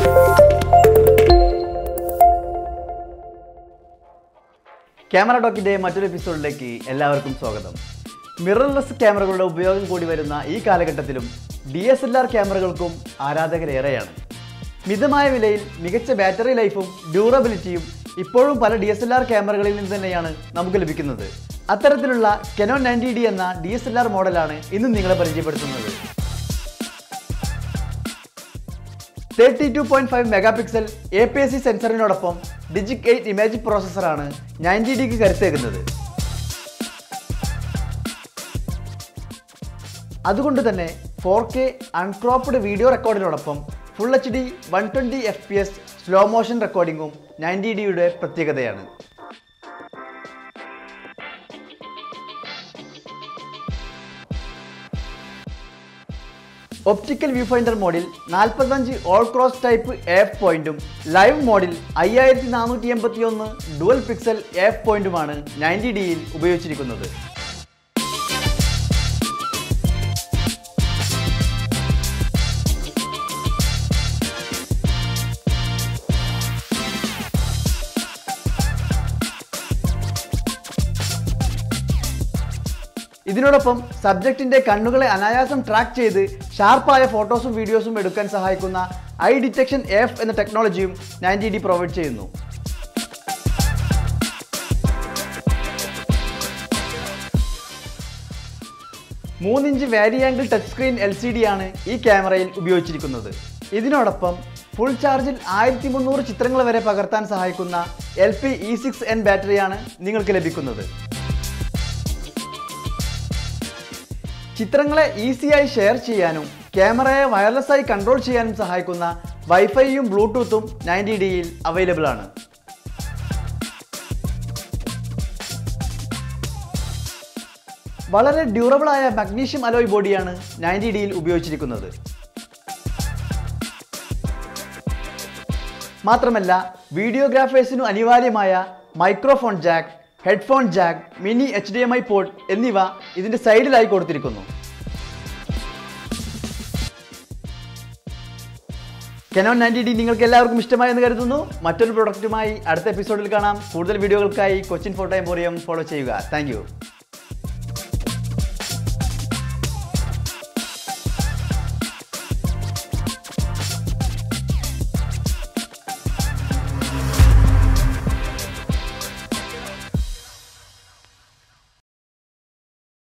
camera ടോക്കിൻ്റെ മറ്റൊരു എപ്പിസോഡിലേക്ക് എല്ലാവർക്കും സ്വാഗതം മിറർലെസ് ക്യാമറകളുടെ ഉപയോഗം കൂടി വരുന്ന ഈ കാലഘട്ടത്തിലും ഡി എസ് എൽ ആർ ക്യാമറകൾക്കും ആരാധകരേറെയാണ് മിതമായ വിലയിൽ മികച്ച ബാറ്ററി ലൈഫും ഡ്യൂറബിലിറ്റിയും ഇപ്പോഴും പല ഡി എസ് എൽ ആർ ക്യാമറകളിൽ നിന്ന് തന്നെയാണ് നമുക്ക് ലഭിക്കുന്നത് അത്തരത്തിലുള്ള കെനോൺ നയൻറ്റി ഡി എന്ന ഡി എസ് എൽ ആർ മോഡലാണ് ഇന്ന് നിങ്ങളെ പരിചയപ്പെടുത്തുന്നത് thirty two point five mega pixel A P S C സെൻസറിനോടൊപ്പം ഡിജിക് എയ്റ്റ് ഇമേജ് പ്രോസസ്സറാണ് നയൻറ്റി ഡിക്ക് കരുത്തേക്കുന്നത് അതുകൊണ്ട് തന്നെ ഫോർ കെ അൺക്രോപ്ഡ് വീഡിയോ റെക്കോർഡിനോടൊപ്പം full H D one twenty F P S slow motion റെക്കോർഡിങ്ങും നയൻറ്റി ഡിയുടെ പ്രത്യേകതയാണ് ഒപ്റ്റിക്കൽ വ്യൂ ഫൈൻഡർ മോഡിൽ നാൽപ്പത്തഞ്ച് ഓൾ ക്രോസ് ടൈപ്പ് എഫ് പോയിന്റും ലൈവ് മോഡിൽ അയ്യായിരത്തി നാനൂറ്റി എൺപത്തി ഒന്ന് ഡുവൽ പിക്സൽ എഫ് പോയിന്റുമാണ് നയൻറ്റി ഡിയിൽ ഉപയോഗിച്ചിരിക്കുന്നത് ഇതിനോടൊപ്പം സബ്ജക്റ്റിന്റെ കണ്ണുകളെ അനായാസം ട്രാക്ക് ചെയ്ത് ഷാർപ്പായ ഫോട്ടോസും വീഡിയോസും എടുക്കാൻ സഹായിക്കുന്ന ഐ ഡിറ്റക്ഷൻ എഫ് എന്ന ടെക്നോളജിയും നയൻറ്റി ഡി പ്രൊവൈഡ് ചെയ്യുന്നു മൂന്നിഞ്ച് vari angle touch screen L C D ആണ് ഈ ക്യാമറയിൽ ഉപയോഗിച്ചിരിക്കുന്നത് ഇതിനോടൊപ്പം ഫുൾ ചാർജിൽ ആയിരത്തി മുന്നൂറ് ചിത്രങ്ങൾ വരെ പകർത്താൻ സഹായിക്കുന്ന L P E six N ബാറ്ററിയാണ് നിങ്ങൾക്ക് ലഭിക്കുന്നത് ചിത്രങ്ങളെ ഈസിയായി ഷെയർ ചെയ്യാനും ക്യാമറയെ വയർലെസ് ആയി കൺട്രോൾ ചെയ്യാനും സഹായിക്കുന്ന വൈഫൈയും ബ്ലൂടൂത്തും നയൻറ്റി ഡിയിൽ അവൈലബിൾ ആണ് വളരെ ഡ്യൂറബിൾ ആയ മഗ്നീഷ്യം അലോയ് ബോഡിയാണ് നയൻറ്റി ഡിയിൽ ഉപയോഗിച്ചിരിക്കുന്നത് മാത്രമല്ല വീഡിയോഗ്രാഫേഴ്സിനു അനിവാര്യമായ microphone jack headphone jack mini H D M I port എന്നിവ ഇതിന്റെ സൈഡിലായി കൊടുത്തിരിക്കുന്നു കെനോൺ നയൻറ്റി ഡി നിങ്ങൾക്ക് എല്ലാവർക്കും ഇഷ്ടമായെന്ന് കരുതുന്നു മറ്റൊരു പ്രൊഡക്റ്റുമായി അടുത്ത എപ്പിസോഡിൽ കാണാം കൂടുതൽ വീഡിയോകൾക്കായി കൊച്ചിൻ ഫോട്ടോ എംപോറിയം ഫോളോ ചെയ്യുക താങ്ക്